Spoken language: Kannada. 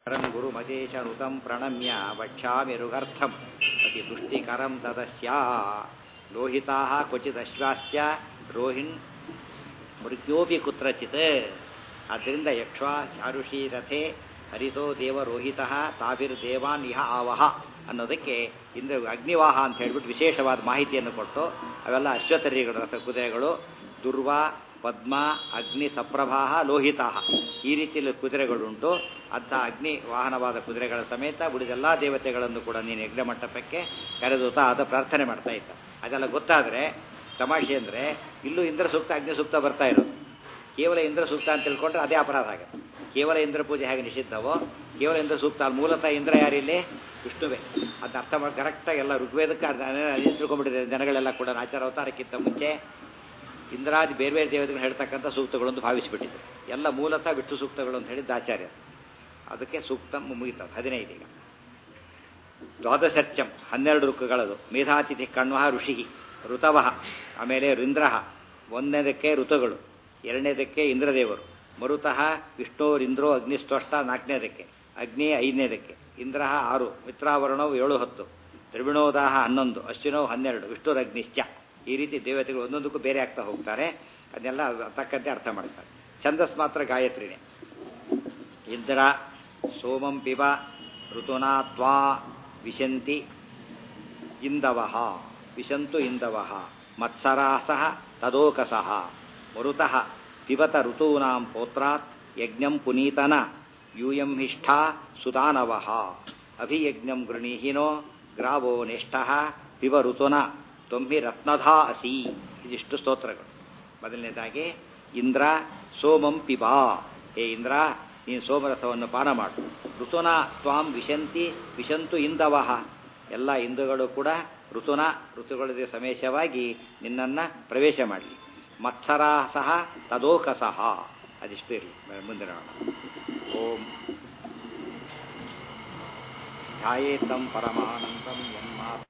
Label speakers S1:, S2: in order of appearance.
S1: ಶರಂ ಗುರುಮಜೇಶನುತಂ ಪ್ರಣಮ್ಯ ವಕ್ಷ್ಯಾಮಿ ರುಗರ್ಥಂ ಅತಿ ತುಷ್ಟಿಕರಂ ತದಸ್ಯ ಲೋಹಿತಾಃ ಕ್ವಚಿದಶ್ವಾಶ್ಚ ರೋಹಿಣ್ ಮೃತ್ಯೋಪಿ ಕುತ್ರಚಿತ್ ಆದ್ದರಿಂದ ಯಕ್ಷ ಚಾರುಷಿ ರಥೆ ಹರಿತೋ ದೇವರೋಹಿತ ತಾಭಿರ್ದೇವಾನ್ ಇಹ ಆವಹ ಅನ್ನೋದಕ್ಕೆ ಇಂದ್ರ ಅಗ್ನಿವಾಹ ಅಂತ ಹೇಳ್ಬಿಟ್ಟು ವಿಶೇಷವಾದ ಮಾಹಿತಿಯನ್ನು ಕೊಟ್ಟು ಅವೆಲ್ಲ ಅಶ್ವತರಿಗಳು ರಥ ಕುದುರೆಗಳು ದುರ್ವಾ ಪದ್ಮ ಅಗ್ನಿ ಸಪ್ರಭಾಹ ಲೋಹಿತಾಹ ಈ ರೀತಿಯಲ್ಲಿ ಕುದುರೆಗಳುಂಟು ಅಂಥ ಅಗ್ನಿ ವಾಹನವಾದ ಕುದುರೆಗಳ ಸಮೇತ ಉಳಿದೆಲ್ಲ ದೇವತೆಗಳನ್ನು ಕೂಡ ನೀನು ಯಜ್ಞ ಮಂಟಪಕ್ಕೆ ಕರೆದೂತ ಆದ ಪ್ರಾರ್ಥನೆ ಮಾಡ್ತಾ ಇದ್ದ ಅದೆಲ್ಲ ಗೊತ್ತಾದರೆ ತಮಾಷೆ ಅಂದರೆ ಇಲ್ಲೂ ಇಂದ್ರ ಸೂಕ್ತ ಅಗ್ನಿ ಸೂಕ್ತ ಬರ್ತಾ ಇರೋದು ಕೇವಲ ಇಂದ್ರ ಸೂಕ್ತ ಅಂತ ತಿಳ್ಕೊಂಡ್ರೆ ಅದೇ ಅಪರಾಧ ಆಗುತ್ತೆ ಕೇವಲ ಇಂದ್ರ ಪೂಜೆ ಹೇಗೆ ನಿಷಿದ್ಧವೋ ಕೇವಲ ಇಂದ್ರ ಸೂಕ್ತ ಅಲ್ಲಿ ಮೂಲತಃ ಇಂದ್ರ ಯಾರಿಲ್ಲಿ ವಿಷ್ಣುವೇ ಅದನ್ನ ಅರ್ಥ ಮಾಡಿ ಕರೆಕ್ಟಾಗಿ ಎಲ್ಲ ಋಗ್ವೇದಕ್ಕೆ ಅದೇ ತಿಳ್ಕೊಂಡ್ಬಿಟ್ಟಿದೆ ಜನಗಳೆಲ್ಲ ಕೂಡ ಆಚಾರ ಅವತಾರಕ್ಕಿಂತ ಮುಂಚೆ ಇಂದ್ರಾದಿ ಬೇರೆ ಬೇರೆ ದೇವತೆಗಳು ಹೇಳ್ತಕ್ಕಂಥ ಸೂಕ್ತಗಳನ್ನು ಭಾವಿಸಿಬಿಟ್ಟಿದ್ರು ಎಲ್ಲ ಮೂಲತಃ ವಿಷ್ಣು ಸೂಕ್ತಗಳು ಅಂತ ಹೇಳಿದ್ದು ಆಚಾರ್ಯ ಅದಕ್ಕೆ ಸೂಕ್ತ ಮುಗಿತದೆ ಹದಿನೈದು ಈಗ ದ್ವಾದಶರ್ಚಂ ಹನ್ನೆರಡು ಋಕ್ಕುಗಳದು ಮೇಧಾತಿಥಿ ಕಣ್ವಹ ಋಷಿ ಋತವಃ ಆಮೇಲೆ ರಿಂದ್ರಃ ಒಂದನೇದಕ್ಕೆ ಋತುಗಳು ಎರಡನೇದಕ್ಕೆ ಇಂದ್ರದೇವರು ಮರುತಃ ವಿಷ್ಣುರಿಂದ್ರೋ ಅಗ್ನಿಸ್ತ್ವಷ್ಟ ನಾಲ್ಕನೇದಕ್ಕೆ ಅಗ್ನಿ ಐದನೇದಕ್ಕೆ ಇಂದ್ರ ಆರು ಮಿತ್ರಾವರಣವು ಏಳು ಹತ್ತು ತ್ರಿವಿಣೋದಾಹ ಹನ್ನೊಂದು ಅಶ್ವಿನೋ ಹನ್ನೆರಡು ವಿಷ್ಣುರಗ್ನಿಶ್ಚ ಈ ರೀತಿ ದೇವತೆಗಳು ಒಂದೊಂದಕ್ಕೂ ಬೇರೆ ಆಗ್ತಾ ಹೋಗ್ತಾರೆ ಅದನ್ನೆಲ್ಲ ತಕ್ಕಂತೆ ಅರ್ಥ ಮಾಡ್ತಾರೆ ಛಂದಸ್ ಮಾತ್ರ ಗಾಯತ್ರಿನೇ ಇಂದ್ರ ಸೋಮಂ ಪಿಬ ಋತುನಾ ತ್ವಾ ವಿಶಂತಿ ಇಂದವಃ ವಿಶಂತು ಇಂದವಃ ಮತ್ಸರಾಸಃ ತದೋಕಸಃ ಮರುತಃ ಪಿಬತ ಋತೂನಾಂ ಪೋತ್ರಾತ್ ಯಜ್ಞಂ ಪುನೀತನ ಯೂಯಂ ಹಿಷ್ಠಾ ಸುದಾನವಃ ಅಭಿಯಜ್ಞಂ ಗೃಣೀಹಿನೋ ಗ್ರಾವೋ ನಿಷ್ಠಃ ಪಿಬ ಋತುನ ತೊಂಬಿ ರತ್ನಧಾ ಅಸಿ ಇದಿಷ್ಟು ಸ್ತೋತ್ರಗಳು ಮೊದಲನೇದಾಗಿ ಇಂದ್ರ ಸೋಮಂ ಪಿಬಾ ಹೇ ಇಂದ್ರ ನೀನು ಸೋಮರಸವನ್ನು ಪಾನ ಮಾಡು ಋತುನ ತ್ವಾಂ ವಿಶಂತಿ ವಿಶಂತು ಇಂದವಹ ಎಲ್ಲ ಇಂದುಗಳು ಕೂಡ ಋತುನ ಋತುಗಳಿಗೆ ಸಮೇಶವಾಗಿ ನಿನ್ನನ್ನು ಪ್ರವೇಶ ಮಾಡಲಿ ಮತ್ಸರ ಸಹ ತದೋಕಸಹ ಅದಿಷ್ಟು ಇರಲಿ ಮುಂದಿನ ಓಂ ಧ್ಯಾಯೇತಂ ಪರಮಾನಂದಂ ಯನ್ಮಾ